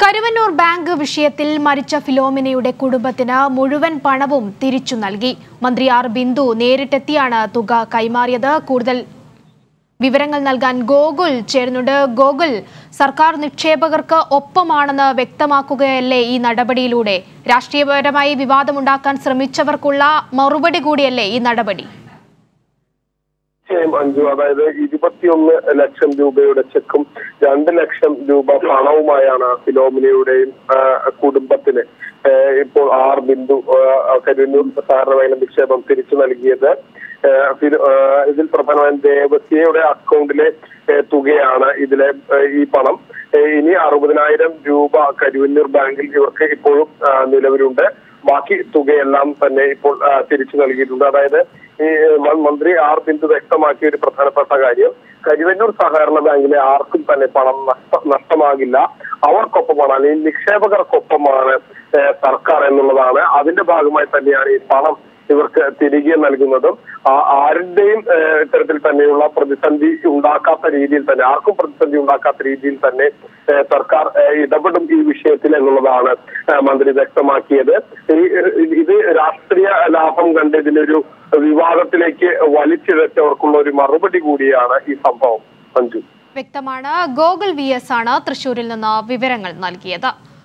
Karuvannur bank വിഷയത്തിൽ മരിച്ച ഫിലോമിനയുടെ കുടുംബത്തിന് മുഴുവൻ പണവും തിരിച്ചു നൽകി മന്ത്രി ആർ ബിന്ദു നേരിട്ടെത്തിയാണ് തുക കൈമാറിയത് കൂടുതൽ വിവരങ്ങൾ നൽകാൻ ഗോകുൽ ചേരുന്നുണ്ട് ഗോകുൽ സർക്കാർ നിക്ഷേപകർക്ക് ഒപ്പമാണെന്ന് വ്യക്തമാക്കുകയല്ലേ ഈ നടപടിയിലൂടെ രാഷ്ട്രീയപരമായി വിവാദമുണ്ടാക്കാൻ ശ്രമിച്ചവർക്കുള്ള മറുപടി കൂടിയല്ലേ ഈ നടപടി തീർച്ചയായും അഞ്ചു അതായത് ഇരുപത്തിയൊന്ന് ലക്ഷം രൂപയുടെ ചെക്കും രണ്ട് ലക്ഷം രൂപ പണവുമായാണ് ഫിലോമിനയുടെയും ആ, കുടുംബത്തിന് ആ, ഇപ്പോൾ ആർ ബിന്ദു ആ, കരുന്നൂർ സഹകരണ മേഖല നിക്ഷേപം തിരിച്ചു നൽകിയത് ആ, ഫിലോ- ആ, ഇതിൽ പ്രധാനമായും ദേവസ്യയുടെ അക്കൗണ്ടിലെ ആ, തുകയാണ് ഇതിലെ ആ, ഈ പണം ആ, ഇനി അറുപതിനായിരം രൂപ കരുവന്നൂർ ബാങ്കിൽ ഇവർക്ക് ഇപ്പോഴും ആ, നിലവിലുണ്ട് ബാക്കി തുകയെല്ലാം തന്നെ ഇപ്പോൾ ആ, തിരിച്ചു നൽകിയിട്ടുണ്ട് അതായത് ഈ മ- മന്ത്രി ആർ ബിന്ദു വ്യക്തമാക്കിയ ഒരു പ്രധാനപ്പെട്ട കാര്യം കരുവന്നൂർ സഹകരണ ബാങ്കിലെ ആർക്കും തന്നെ പണം നഷ്ട നഷ്ടമാകില്ല അവർക്കൊപ്പമാണ് അല്ലെങ്കിൽ നിക്ഷേപകർക്കൊപ്പമാണ് ഏ, സർക്കാർ എന്നുള്ളതാണ് അതിന്റെ ഭാഗമായി തന്നെയാണ് ഈ പണം ഇവർക്ക് തിരികെ നൽകുന്നതും ആ- ആരുടെയും ഏ, ഇത്തരത്തിൽ തന്നെയുള്ള പ്രതിസന്ധി ഉണ്ടാക്കാത്ത രീതിയിൽ തന്നെ ആർക്കും പ്രതിസന്ധി ഉണ്ടാക്കാത്ത രീതിയിൽ തന്നെ ഏ, സർക്കാർ ഏ, ഇടപെടും ഈ വിഷയത്തിൽ എന്നുള്ളതാണ് ഏ, മന്ത്രി വ്യക്തമാക്കിയത് ഈ- ഇത് രാഷ്ട്രീയ ലാഭം കണ്ട് ഇതിനൊരു വിവാദത്തിലേക്ക് വലിച്ചിഴച്ചവർക്കുള്ള ഒരു മറുപടി കൂടിയാണ് ഈ സംഭവം മഞ്ജു വ്യക്തമാണ് ഗോകുൽ വി എസ് ആണ് തൃശൂരിൽ നിന്ന് വിവരങ്ങൾ നൽകിയത്